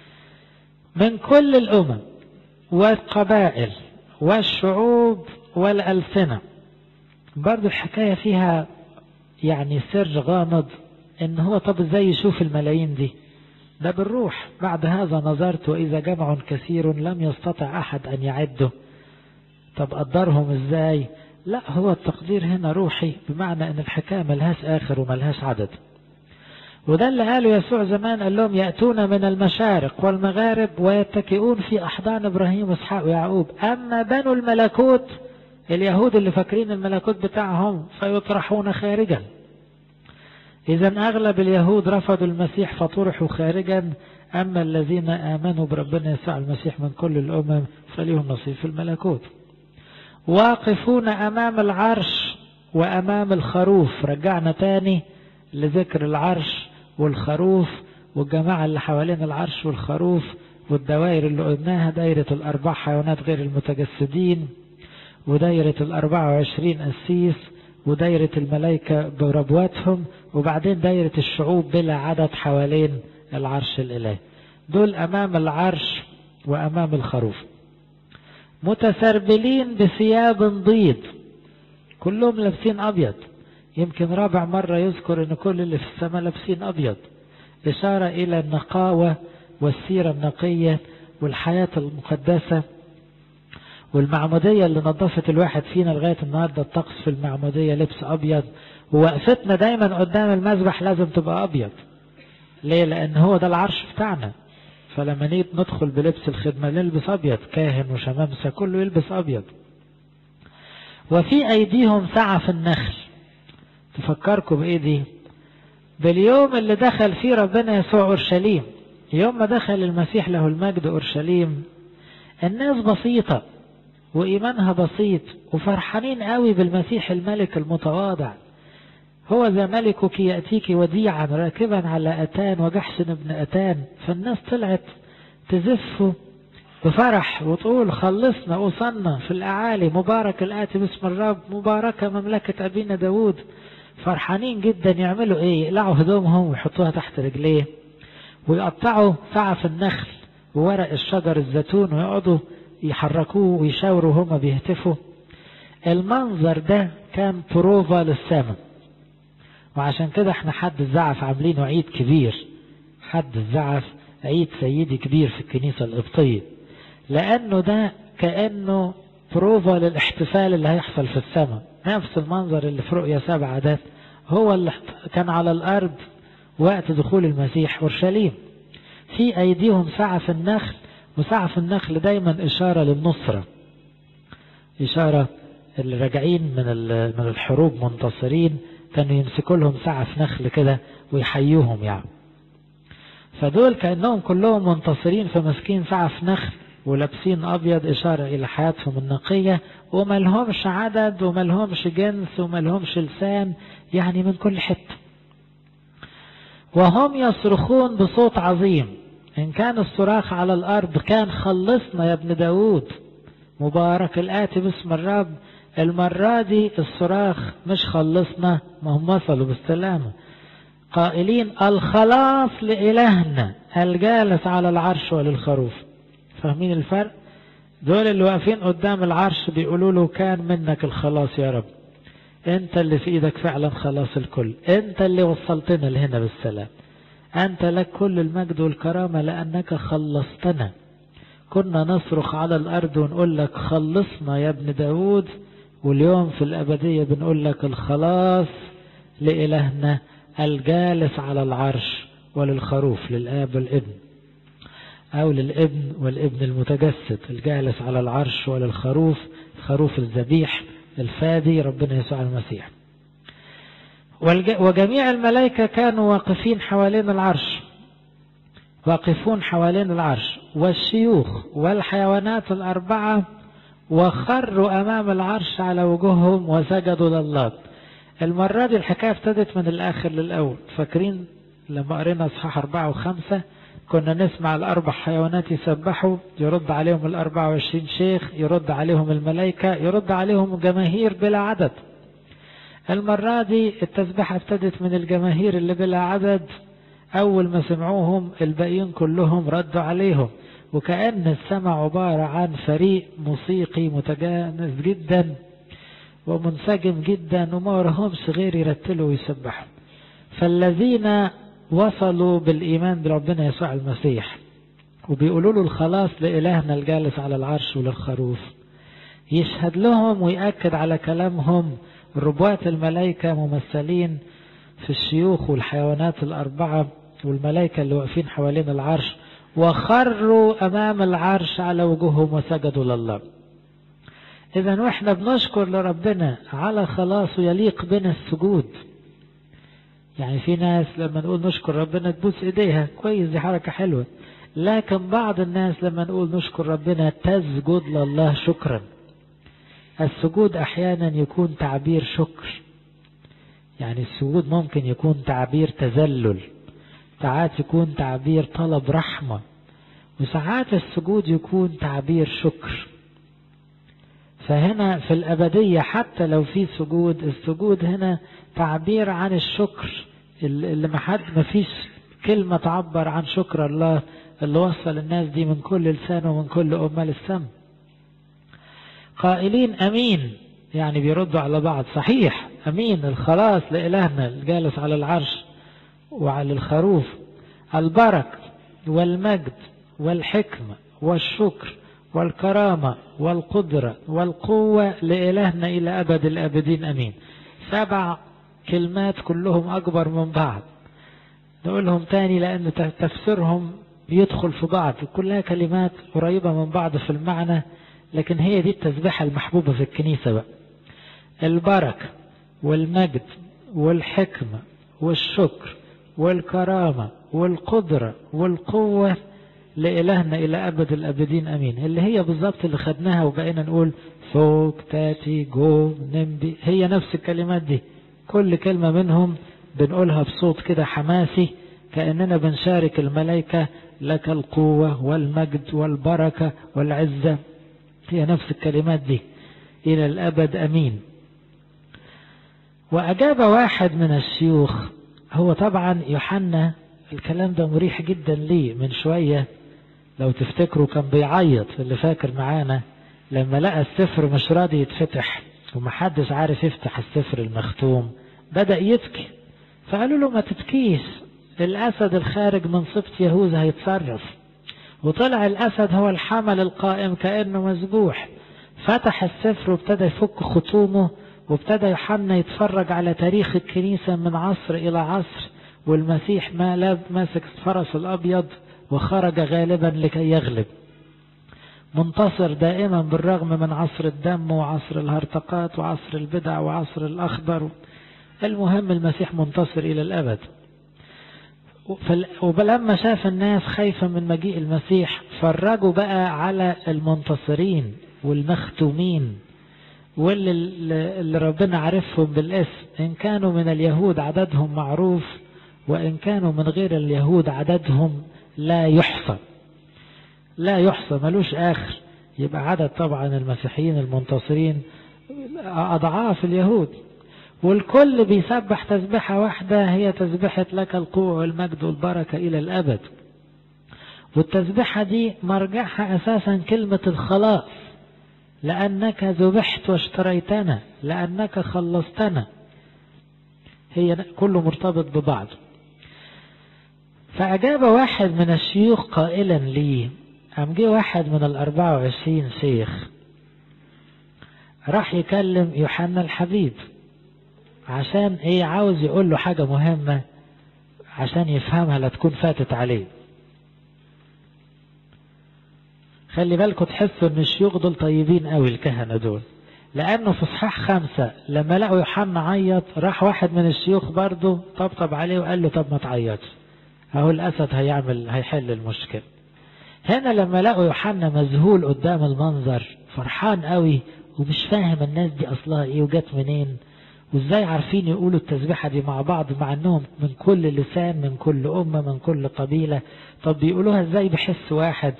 من كل الأمم والقبائل والشعوب والألسنة برضو الحكاية فيها يعني سر غامض ان هو طب ازاي يشوف الملايين دي ده بالروح بعد هذا نظرت وإذا جمع كثير لم يستطع أحد أن يعده طب قدرهم ازاي لا هو التقدير هنا روحي بمعنى ان الحكاية ملهاش اخر وملهاش عدد وده اللي قاله يسوع زمان قال لهم يأتون من المشارق والمغارب ويتكئون في أحضان إبراهيم وإسحاق ويعقوب أما بنو الملكوت اليهود اللي فاكرين الملكوت بتاعهم فيطرحون خارجا إذا أغلب اليهود رفضوا المسيح فطرحوا خارجا أما الذين آمنوا بربنا يسوع المسيح من كل الأمم فليهم نصيب في الملكوت واقفون أمام العرش وأمام الخروف رجعنا تاني لذكر العرش والخروف والجماعة اللي حوالين العرش والخروف والدوائر اللي قلناها دايرة الأربع حيوانات غير المتجسدين ودايرة الأربعة وعشرين أسيس ودايرة الملائكة بربواتهم وبعدين دايرة الشعوب بلا عدد حوالين العرش الإلهي دول أمام العرش وأمام الخروف متسربلين بثياب بيض كلهم لابسين أبيض يمكن رابع مرة يذكر أن كل اللي في السماء لابسين أبيض إشارة إلى النقاوة والسيرة النقية والحياة المقدسة والمعمودية اللي نظفت الواحد فينا لغاية النهاردة الطقس في المعمودية لبس أبيض ووقفتنا دايما قدام المذبح لازم تبقى أبيض ليه لأن هو ده العرش بتاعنا فلما نيجي ندخل بلبس الخدمة نلبس أبيض كاهن وشمامسة كله يلبس أبيض وفي أيديهم سعف النخل تفكركم بإيه دي باليوم اللي دخل فيه ربنا يسوع أورشليم يوم ما دخل المسيح له المجد أورشليم الناس بسيطة وإيمانها بسيط وفرحانين قوي بالمسيح الملك المتواضع هو ذا ملكك يأتيك وديعا راكبا على أتان وجحسن ابن أتان فالناس طلعت تزفه بفرح وتقول خلصنا وصلنا في الأعالي مبارك الآتي باسم الرب مباركة مملكة أبينا داود فرحانين جدا يعملوا ايه يقلعوا هدومهم ويحطوها تحت رجليه ويقطعوا سعف النخل وورق الشجر الزيتون ويقعدوا يحركوه ويشاوروا هما بيهتفوا المنظر ده كان بروفا للسماء وعشان كده احنا حد الزعف عاملينه عيد كبير حد الزعف عيد سيدي كبير في الكنيسة القبطية لأنه ده كأنه بروفا للاحتفال اللي هيحصل في السماء نفس المنظر اللي في رؤية سبعة ده هو اللي كان على الأرض وقت دخول المسيح أورشليم في أيديهم سعف النخل وسعف النخل دايما إشارة للنصرة إشارة اللي راجعين من من الحروب منتصرين كانوا يمسكوا لهم سعف نخل كده ويحيوهم يعني فدول كأنهم كلهم منتصرين فماسكين سعف نخل ولابسين أبيض إشارة إلى حياتهم النقية وما لهمش عدد وما لهمش جنس وما لهمش لسان يعني من كل حتة وهم يصرخون بصوت عظيم إن كان الصراخ على الأرض كان خلصنا يا ابن داود مبارك الآتي باسم الرب المرة دي الصراخ مش خلصنا ما هم وصلوا بالسلامة قائلين الخلاص لإلهنا الجالس على العرش وللخروف فاهمين الفرق دول اللي واقفين قدام العرش بيقولوا له كان منك الخلاص يا رب انت اللي في ايدك فعلا خلاص الكل انت اللي وصلتنا لهنا بالسلام انت لك كل المجد والكرامة لانك خلصتنا كنا نصرخ على الارض ونقول لك خلصنا يا ابن داود واليوم في الابدية بنقول لك الخلاص لإلهنا الجالس على العرش وللخروف للآب والابن أو للابن والابن المتجسد الجالس على العرش وللخروف خروف الذبيح الفادي ربنا يسوع المسيح وجميع الملائكة كانوا واقفين حوالين العرش واقفون حوالين العرش والشيوخ والحيوانات الأربعة وخروا أمام العرش على وجوههم وسجدوا لله المرة دي الحكاية ابتدت من الآخر للأول فاكرين لما قرينا اصحاح أربعة وخمسة كنا نسمع الأربع حيوانات يسبحوا يرد عليهم الأربع وعشرين شيخ يرد عليهم الملائكة يرد عليهم جماهير بلا عدد المرة دي التسبيحة ابتدت من الجماهير اللي بلا عدد أول ما سمعوهم الباقيين كلهم ردوا عليهم وكأن السمع عبارة عن فريق موسيقي متجانس جدا ومنسجم جدا وما ورهمش غير يرتلوا ويسبحوا فالذين وصلوا بالإيمان بربنا يسوع المسيح وبيقولوا له الخلاص لإلهنا الجالس على العرش وللخروف يشهد لهم ويأكد على كلامهم ربوات الملائكة ممثلين في الشيوخ والحيوانات الأربعة والملائكة اللي واقفين حوالين العرش وخروا أمام العرش على وجوههم وسجدوا لله إذا وإحنا بنشكر لربنا على خلاصه يليق بنا السجود يعني في ناس لما نقول نشكر ربنا تبوس ايديها كويس دي حركة حلوة لكن بعض الناس لما نقول نشكر ربنا تسجد لله شكرا السجود احيانا يكون تعبير شكر يعني السجود ممكن يكون تعبير تذلل ساعات يكون تعبير طلب رحمة وساعات السجود يكون تعبير شكر فهنا في الأبدية حتى لو في سجود السجود هنا تعبير عن الشكر اللي ما حد ما فيش كلمة تعبر عن شكر الله اللي وصل الناس دي من كل لسان ومن كل أمة للسم قائلين أمين يعني بيردوا على بعض صحيح أمين الخلاص لإلهنا الجالس على العرش وعلى الخروف البركة والمجد والحكمة والشكر والكرامة والقدرة والقوة لإلهنا إلى أبد الأبدين أمين سبع كلمات كلهم أكبر من بعض نقولهم تاني لأن تفسيرهم بيدخل في بعض كلها كلمات قريبة من بعض في المعنى لكن هي دي التسبيحة المحبوبة في الكنيسة بقى البركة والمجد والحكمة والشكر والكرامة والقدرة والقوة لإلهنا إلى أبد الأبدين أمين اللي هي بالظبط اللي خدناها وبقينا نقول فوق تاتي جو نمبي هي نفس الكلمات دي كل كلمة منهم بنقولها بصوت كده حماسي كأننا بنشارك الملائكة لك القوة والمجد والبركة والعزة هي نفس الكلمات دي إلى الأبد أمين وأجاب واحد من الشيوخ هو طبعا يوحنا الكلام ده مريح جدا ليه من شوية لو تفتكروا كان بيعيط اللي فاكر معانا لما لقى السفر مش راضي يتفتح ومحدش عارف يفتح السفر المختوم بدأ يبكي فقالوا له ما تبكيش الأسد الخارج من سبط يهوذا هيتصرف وطلع الأسد هو الحمل القائم كأنه مذبوح فتح السفر وابتدى يفك ختومه وابتدى يوحنا يتفرج على تاريخ الكنيسة من عصر إلى عصر والمسيح ما لاب ماسك الفرس الأبيض وخرج غالبا لكي يغلب منتصر دائما بالرغم من عصر الدم وعصر الهرطقات وعصر البدع وعصر الأخضر المهم المسيح منتصر إلى الأبد ولما شاف الناس خايفة من مجيء المسيح فرجوا بقى على المنتصرين والمختومين واللي اللي ربنا عرفهم بالاسم إن كانوا من اليهود عددهم معروف وإن كانوا من غير اليهود عددهم لا يحصى لا يحصى ملوش آخر يبقى عدد طبعا المسيحيين المنتصرين أضعاف اليهود والكل بيسبح تسبحة واحدة هي تسبحة لك القوة والمجد والبركة إلى الأبد والتسبحة دي مرجعها أساسا كلمة الخلاص لأنك ذبحت واشتريتنا لأنك خلصتنا هي كله مرتبط ببعض فأجاب واحد من الشيوخ قائلا لي أم جه واحد من الأربعة وعشرين شيخ راح يكلم يوحنا الحبيب عشان ايه عاوز يقول له حاجة مهمة عشان يفهمها لا تكون فاتت عليه خلي بالكم تحسوا ان الشيوخ دول طيبين قوي الكهنة دول لانه في اصحاح خمسة لما لقوا يوحنا عيط راح واحد من الشيوخ برضه طبطب عليه وقال له طب ما تعيطش اهو الاسد هيعمل هيحل المشكلة هنا لما لقوا يوحنا مذهول قدام المنظر فرحان قوي ومش فاهم الناس دي اصلها ايه وجت منين وازاي عارفين يقولوا التسبيحة دي مع بعض مع انهم من كل لسان من كل امة من كل قبيلة طب بيقولوها ازاي بحس واحد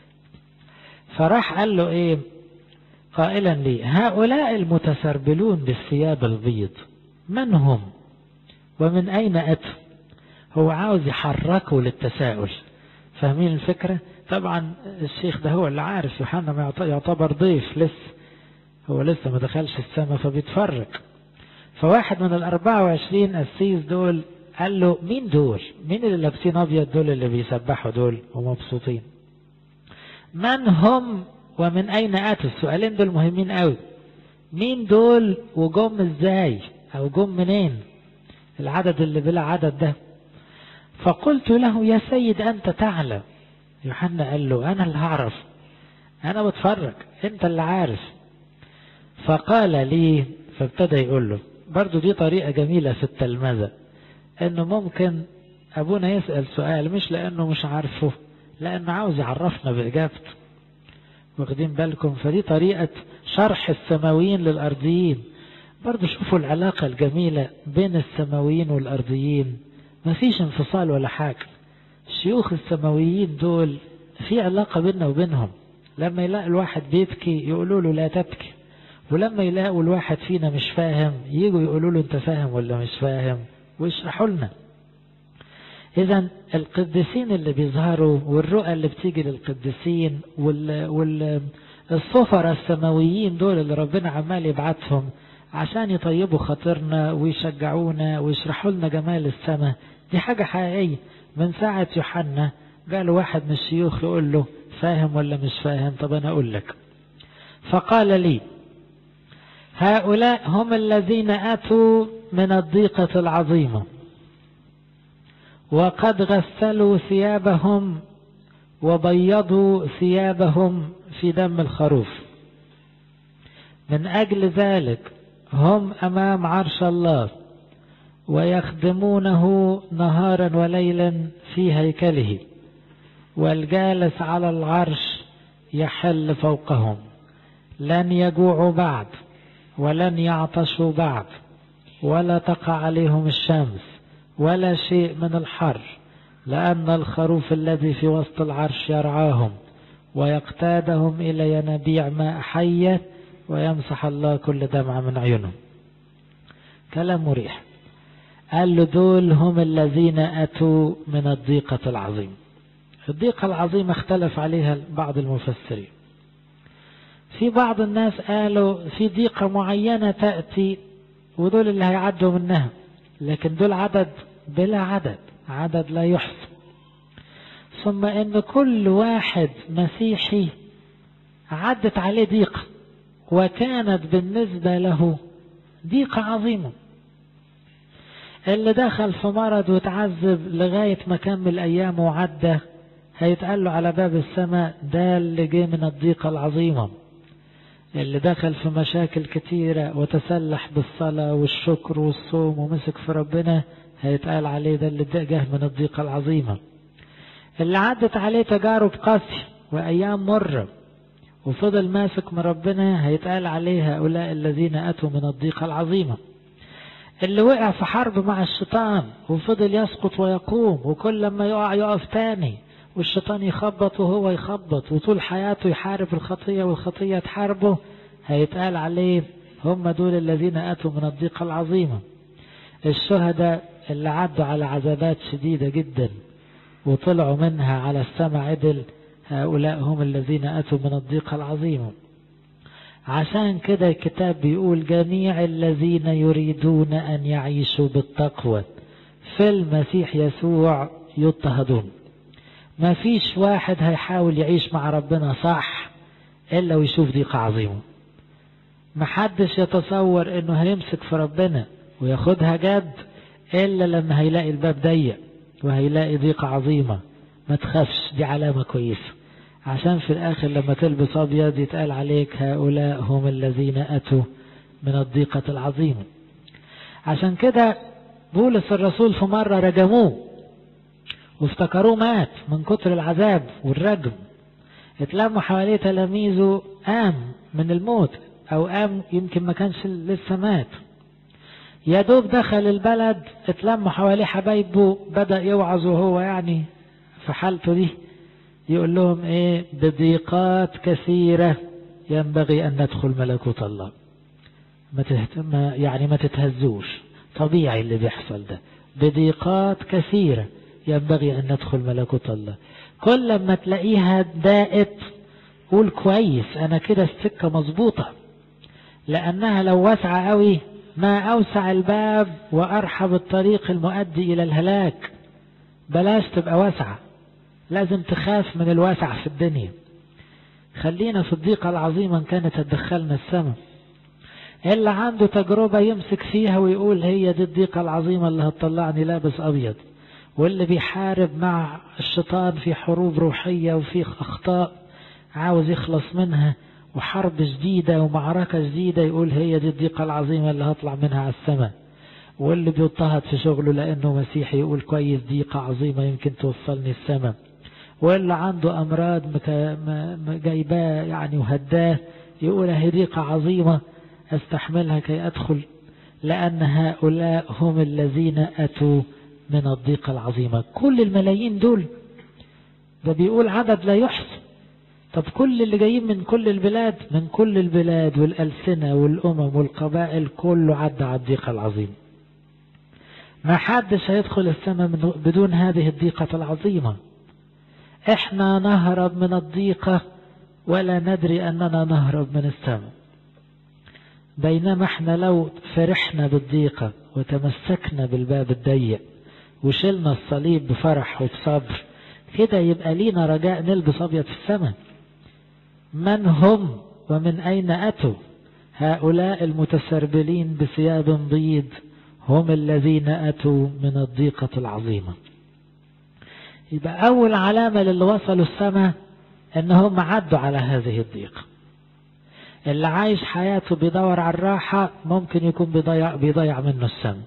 فراح قال له ايه قائلا لي هؤلاء المتسربلون بالثياب البيض من هم ومن اين اتوا هو عاوز يحركه للتساؤل فاهمين الفكرة طبعا الشيخ ده هو اللي عارف يوحنا ما يعتبر ضيف لسه هو لسه ما دخلش السماء فبيتفرج فواحد من الأربعة وعشرين قسيس دول قال له مين دول مين اللي لابسين أبيض دول اللي بيسبحوا دول ومبسوطين من هم ومن أين أتوا السؤالين دول مهمين قوي مين دول وجم ازاي أو جم منين العدد اللي بلا عدد ده فقلت له يا سيد أنت تعلم يوحنا قال له أنا اللي هعرف أنا بتفرج أنت اللي عارف فقال لي فابتدى يقول له برضو دي طريقة جميلة في التلمذة انه ممكن ابونا يسأل سؤال مش لانه مش عارفه لانه عاوز يعرفنا باجابته واخدين بالكم فدي طريقة شرح السماويين للارضيين برضو شوفوا العلاقة الجميلة بين السماويين والارضيين مفيش انفصال ولا حاجة الشيوخ السماويين دول في علاقة بيننا وبينهم لما يلاقي الواحد بيبكي يقولوا له لا تبكي ولما يلاقوا الواحد فينا مش فاهم يجوا يقولوا له انت فاهم ولا مش فاهم ويشرحوا لنا اذا القديسين اللي بيظهروا والرؤى اللي بتيجي للقديسين وال والسفراء السماويين دول اللي ربنا عمال يبعتهم عشان يطيبوا خاطرنا ويشجعونا ويشرحوا لنا جمال السماء دي حاجة حقيقية من ساعة يوحنا قال واحد من الشيوخ يقول له فاهم ولا مش فاهم طب انا اقول لك فقال لي هؤلاء هم الذين أتوا من الضيقة العظيمة وقد غسلوا ثيابهم وبيضوا ثيابهم في دم الخروف من أجل ذلك هم أمام عرش الله ويخدمونه نهارا وليلا في هيكله والجالس على العرش يحل فوقهم لن يجوعوا بعد ولن يعطشوا بعد ولا تقع عليهم الشمس ولا شيء من الحر لأن الخروف الذي في وسط العرش يرعاهم ويقتادهم إلى ينابيع ماء حية ويمسح الله كل دمعة من عيونهم كلام مريح قال له دول هم الذين أتوا من الضيقة العظيمة الضيقة العظيمة اختلف عليها بعض المفسرين في بعض الناس قالوا في ضيقة معينة تأتي ودول اللي هيعدوا منها لكن دول عدد بلا عدد عدد لا يحصى ثم ان كل واحد مسيحي عدت عليه ضيقة وكانت بالنسبة له ضيقة عظيمة اللي دخل في مرض وتعذب لغاية ما كمل أيامه وعدى هيتقال له على باب السماء ده اللي جه من الضيقة العظيمة اللي دخل في مشاكل كتيرة وتسلح بالصلاة والشكر والصوم ومسك في ربنا هيتقال عليه ده اللي جه من الضيقة العظيمة اللي عدت عليه تجارب قاسية وأيام مرة وفضل ماسك من ربنا هيتقال عليه هؤلاء الذين أتوا من الضيقة العظيمة اللي وقع في حرب مع الشيطان وفضل يسقط ويقوم وكل لما يقع يقف تاني والشيطان يخبط وهو يخبط وطول حياته يحارب الخطية والخطية تحاربه هيتقال عليه هم دول الذين أتوا من الضيقة العظيمة الشهداء اللي عدوا على عذابات شديدة جدا وطلعوا منها على السماء عدل هؤلاء هم الذين أتوا من الضيقة العظيمة عشان كده الكتاب بيقول جميع الذين يريدون أن يعيشوا بالتقوى في المسيح يسوع يضطهدون ما فيش واحد هيحاول يعيش مع ربنا صح إلا ويشوف ضيقة عظيمة محدش يتصور انه هيمسك في ربنا وياخدها جد الا لما هيلاقي الباب ضيق وهيلاقي ضيقة عظيمة ما تخافش دي علامة كويسة عشان في الاخر لما تلبس ابيض يتقال عليك هؤلاء هم الذين اتوا من الضيقة العظيمة عشان كده بولس الرسول في مرة رجموه وافتكروه مات من كتر العذاب والرجم اتلموا حواليه تلاميذه قام من الموت او قام يمكن ما كانش لسه مات يا دوب دخل البلد اتلموا حواليه حبايبه بدأ يوعظ وهو يعني في حالته دي يقول لهم ايه بضيقات كثيرة ينبغي ان ندخل ملكوت الله ما تهتم يعني ما تتهزوش طبيعي اللي بيحصل ده بضيقات كثيرة ينبغي ان ندخل ملكوت الله كل ما تلاقيها دائت قول كويس انا كده السكة مظبوطة لانها لو واسعة قوي ما اوسع الباب وارحب الطريق المؤدي الى الهلاك بلاش تبقى واسعة لازم تخاف من الواسع في الدنيا خلينا في الضيقة العظيمة ان كانت تدخلنا السماء اللي عنده تجربة يمسك فيها ويقول هي دي الضيقة العظيمة اللي هتطلعني لابس ابيض واللي بيحارب مع الشيطان في حروب روحية وفي اخطاء عاوز يخلص منها وحرب جديدة ومعركة جديدة يقول هي دي الضيقة العظيمة اللي هطلع منها على السماء واللي بيضطهد في شغله لأنه مسيحي يقول كويس ضيقة عظيمة يمكن توصلني السماء واللي عنده أمراض جايباه يعني وهداه يقول هي ضيقة عظيمة استحملها كي أدخل لأن هؤلاء هم الذين أتوا من الضيقة العظيمة كل الملايين دول ده بيقول عدد لا يحصى طب كل اللي جايين من كل البلاد من كل البلاد والألسنة والأمم والقبائل كله عدى على الضيقة العظيمة ما حدش هيدخل السماء بدون هذه الضيقة العظيمة احنا نهرب من الضيقة ولا ندري أننا نهرب من السماء بينما احنا لو فرحنا بالضيقة وتمسكنا بالباب الضيق وشلنا الصليب بفرح وبصبر كده يبقى لينا رجاء نلبس أبيض في السماء من هم ومن أين أتوا هؤلاء المتسربلين بثياب بيض هم الذين أتوا من الضيقة العظيمة يبقى أول علامة للي وصلوا السماء أنهم عدوا على هذه الضيقة اللي عايش حياته بيدور على الراحة ممكن يكون بيضيع, بيضيع منه السماء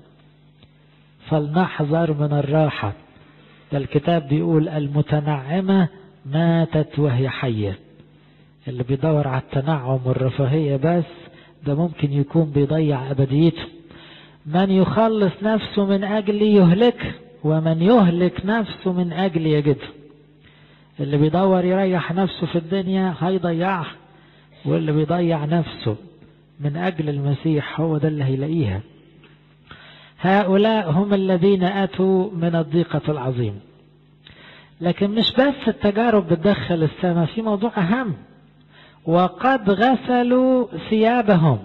فلنحذر من الراحة ده الكتاب بيقول المتنعمة ماتت وهي حية اللي بيدور على التنعم والرفاهية بس ده ممكن يكون بيضيع أبديته من يخلص نفسه من أجل يهلك ومن يهلك نفسه من أجل يجد اللي بيدور يريح نفسه في الدنيا هيضيعها واللي بيضيع نفسه من أجل المسيح هو ده اللي هيلاقيها هؤلاء هم الذين أتوا من الضيقة العظيمة لكن مش بس التجارب بتدخل السماء في موضوع أهم وقد غسلوا ثيابهم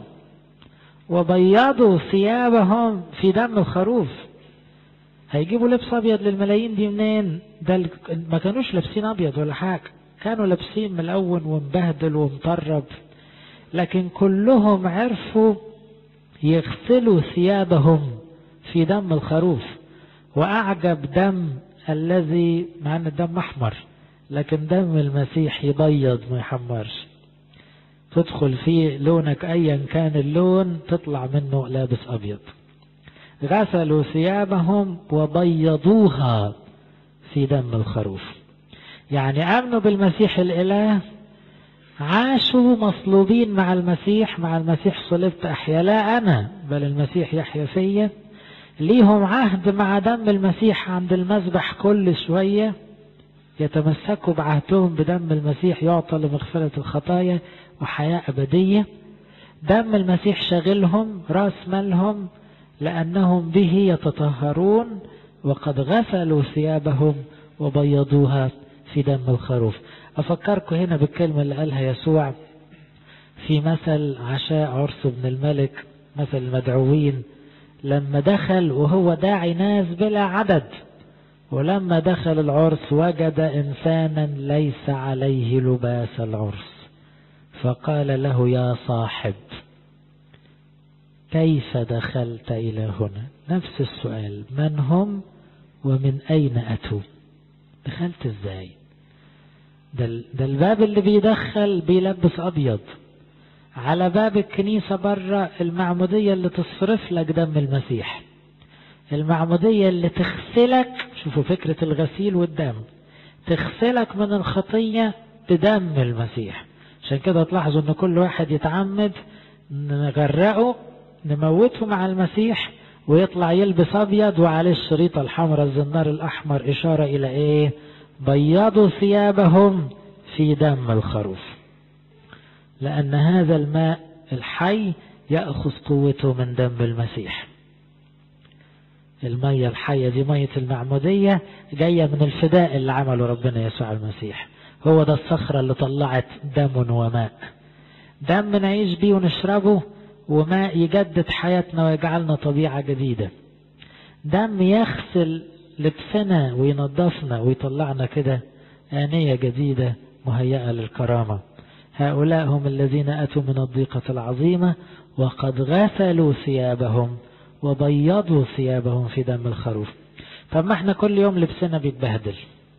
وبيضوا ثيابهم في دم الخروف هيجيبوا لبس ابيض للملايين دي منين ده ما كانوش لابسين ابيض ولا حاجه كانوا لابسين ملون ومبهدل ومطرب لكن كلهم عرفوا يغسلوا ثيابهم في دم الخروف واعجب دم الذي مع ان الدم احمر لكن دم المسيح يبيض ما يحمرش تدخل فيه لونك ايا كان اللون تطلع منه لابس ابيض غسلوا ثيابهم وبيضوها في دم الخروف يعني امنوا بالمسيح الاله عاشوا مصلوبين مع المسيح مع المسيح صلبت أحيا لا أنا بل المسيح يحيا فيا ليهم عهد مع دم المسيح عند المذبح كل شوية يتمسكوا بعهدهم بدم المسيح يعطى لمغفرة الخطايا وحياة أبدية دم المسيح شاغلهم راس مالهم لأنهم به يتطهرون وقد غسلوا ثيابهم وبيضوها في دم الخروف أفكركم هنا بالكلمة اللي قالها يسوع في مثل عشاء عرس ابن الملك مثل المدعوين لما دخل وهو داعي ناس بلا عدد ولما دخل العرس وجد إنسانا ليس عليه لباس العرس فقال له يا صاحب كيف دخلت إلى هنا نفس السؤال من هم ومن أين أتوا دخلت ازاي ده, ده الباب اللي بيدخل بيلبس أبيض على باب الكنيسة بره المعمودية اللي تصرف لك دم المسيح المعمودية اللي تغسلك شوفوا فكرة الغسيل والدم تغسلك من الخطية بدم المسيح عشان كده تلاحظوا ان كل واحد يتعمد نغرقه نموته مع المسيح ويطلع يلبس ابيض وعليه الشريطة الحمراء الزنار الاحمر اشارة الى ايه بيضوا ثيابهم في دم الخروف لان هذا الماء الحي يأخذ قوته من دم المسيح المية الحية دي مية المعمودية جاية من الفداء اللي عمله ربنا يسوع المسيح هو ده الصخرة اللي طلعت دم وماء دم نعيش بيه ونشربه وماء يجدد حياتنا ويجعلنا طبيعة جديدة دم يغسل لبسنا وينظفنا ويطلعنا كده آنية جديدة مهيئة للكرامة هؤلاء هم الذين أتوا من الضيقة العظيمة وقد غسلوا ثيابهم وبيضوا ثيابهم في دم الخروف طب ما احنا كل يوم لبسنا بيتبهدل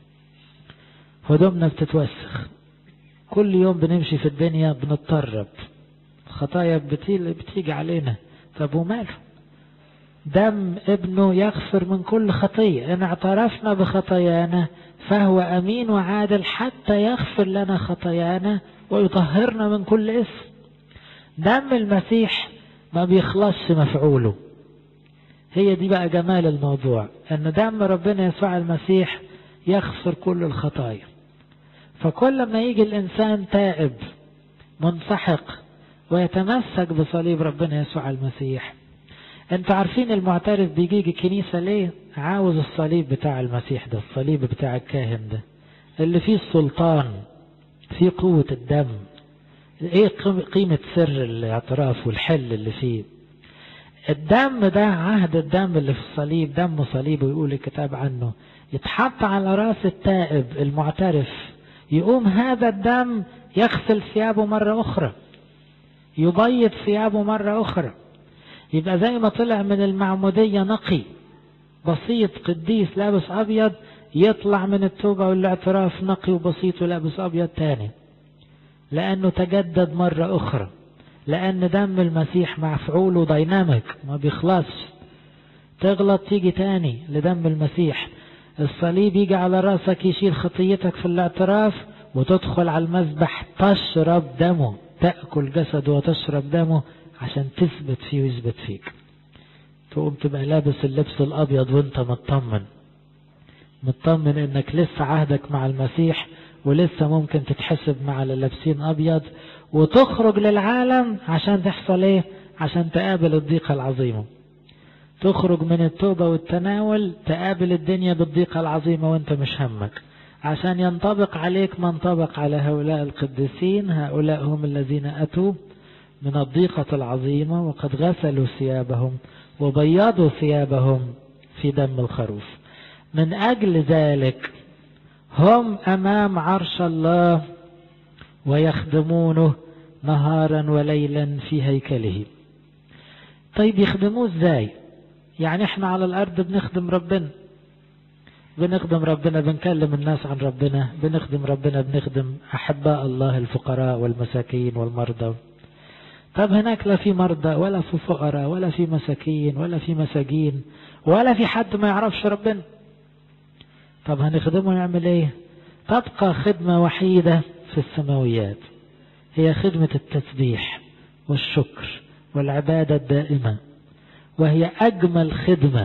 هدومنا بتتوسخ كل يوم بنمشي في الدنيا بنتطرب خطايا بتيجي علينا طب وماله دم ابنه يغفر من كل خطية إن اعترفنا بخطايانا فهو أمين وعادل حتى يغفر لنا خطايانا ويطهرنا من كل اسم دم المسيح ما بيخلصش مفعوله هي دي بقى جمال الموضوع ان دم ربنا يسوع المسيح يغفر كل الخطايا فكل ما يجي الانسان تائب منسحق ويتمسك بصليب ربنا يسوع المسيح انتوا عارفين المعترف بيجي الكنيسة ليه عاوز الصليب بتاع المسيح ده الصليب بتاع الكاهن ده اللي فيه السلطان فيه قوة الدم ايه قيمة سر الاعتراف والحل اللي فيه الدم ده عهد الدم اللي في الصليب دم صليب ويقول الكتاب عنه يتحط على راس التائب المعترف يقوم هذا الدم يغسل ثيابه مرة أخرى يبيض ثيابه مرة أخرى يبقى زي ما طلع من المعمودية نقي بسيط قديس لابس أبيض يطلع من التوبة والاعتراف نقي وبسيط ولابس أبيض تاني لأنه تجدد مرة أخرى لأن دم المسيح مفعوله دايناميك ما بيخلصش تغلط تيجي تاني لدم المسيح الصليب يجي على راسك يشيل خطيتك في الاعتراف وتدخل على المذبح تشرب دمه تأكل جسده وتشرب دمه عشان تثبت فيه ويثبت فيك تقوم تبقى لابس اللبس الأبيض وانت مطمن مطمن انك لسه عهدك مع المسيح ولسه ممكن تتحسب مع اللي لابسين أبيض وتخرج للعالم عشان تحصل ايه عشان تقابل الضيقة العظيمة تخرج من التوبة والتناول تقابل الدنيا بالضيقة العظيمة وانت مش همك عشان ينطبق عليك ما انطبق على هؤلاء القديسين هؤلاء هم الذين أتوا من الضيقة العظيمة وقد غسلوا ثيابهم وبيضوا ثيابهم في دم الخروف من أجل ذلك هم أمام عرش الله ويخدمونه نهارا وليلا في هيكله طيب يخدموه ازاي يعني احنا على الارض بنخدم ربنا بنخدم ربنا بنكلم الناس عن ربنا بنخدم ربنا بنخدم احباء الله الفقراء والمساكين والمرضى طب هناك لا في مرضى ولا في فقراء ولا في مساكين ولا في مساجين ولا في حد ما يعرفش ربنا طب هنخدمه نعمل ايه تبقى خدمة وحيدة في السماويات هي خدمة التسبيح والشكر والعبادة الدائمة وهي أجمل خدمة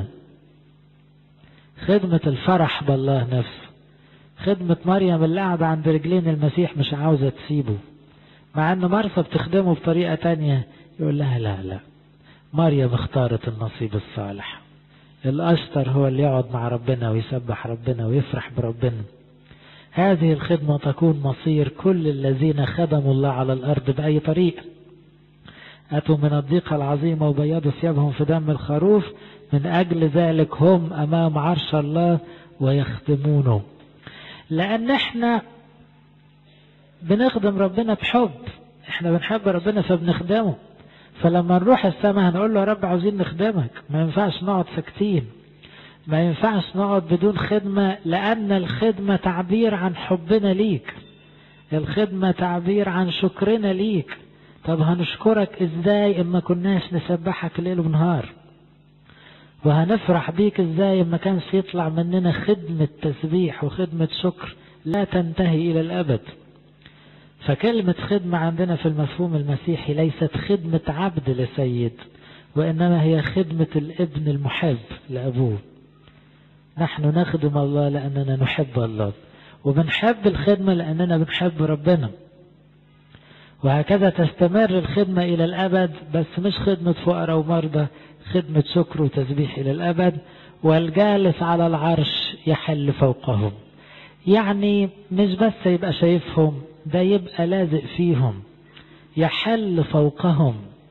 خدمة الفرح بالله نفسه خدمة مريم اللي قاعدة عند رجلين المسيح مش عاوزة تسيبه مع ان مرثا بتخدمه بطريقة تانية يقول لها لا لا مريم اختارت النصيب الصالح الأشطر هو اللي يقعد مع ربنا ويسبح ربنا ويفرح بربنا هذه الخدمة تكون مصير كل الذين خدموا الله على الأرض بأي طريقة أتوا من الضيقة العظيمة وبيضوا ثيابهم في دم الخروف من أجل ذلك هم أمام عرش الله ويخدمونه لأن احنا بنخدم ربنا بحب احنا بنحب ربنا فبنخدمه فلما نروح السماء هنقول له يا رب عاوزين نخدمك ما ينفعش نقعد ساكتين ما ينفعش نقعد بدون خدمة لأن الخدمة تعبير عن حبنا ليك الخدمة تعبير عن شكرنا ليك طب هنشكرك ازاي اما كناش نسبحك ليل ونهار وهنفرح بيك ازاي اما كانش يطلع مننا خدمة تسبيح وخدمة شكر لا تنتهي الى الابد فكلمة خدمة عندنا في المفهوم المسيحي ليست خدمة عبد لسيد وإنما هي خدمة الابن المحب لأبوه نحن نخدم الله لأننا نحب الله وبنحب الخدمة لأننا بنحب ربنا وهكذا تستمر الخدمة إلى الأبد بس مش خدمة فقراء ومرضى خدمة شكر وتسبيح إلى الأبد والجالس على العرش يحل فوقهم يعني مش بس يبقى شايفهم ده يبقى لازق فيهم يحل فوقهم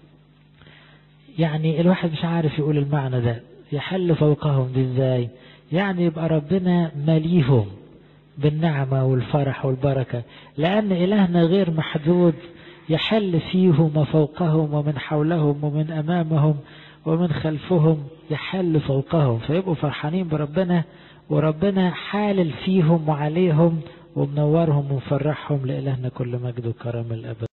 يعني الواحد مش عارف يقول المعنى ده يحل فوقهم دي ازاي يعني يبقى ربنا مليهم بالنعمة والفرح والبركة لأن إلهنا غير محدود يحل فيهم وفوقهم ومن حولهم ومن أمامهم ومن خلفهم يحل فوقهم فيبقوا فرحانين بربنا وربنا حالل فيهم وعليهم ومنورهم ومفرحهم لإلهنا كل مجد وكرم الأبد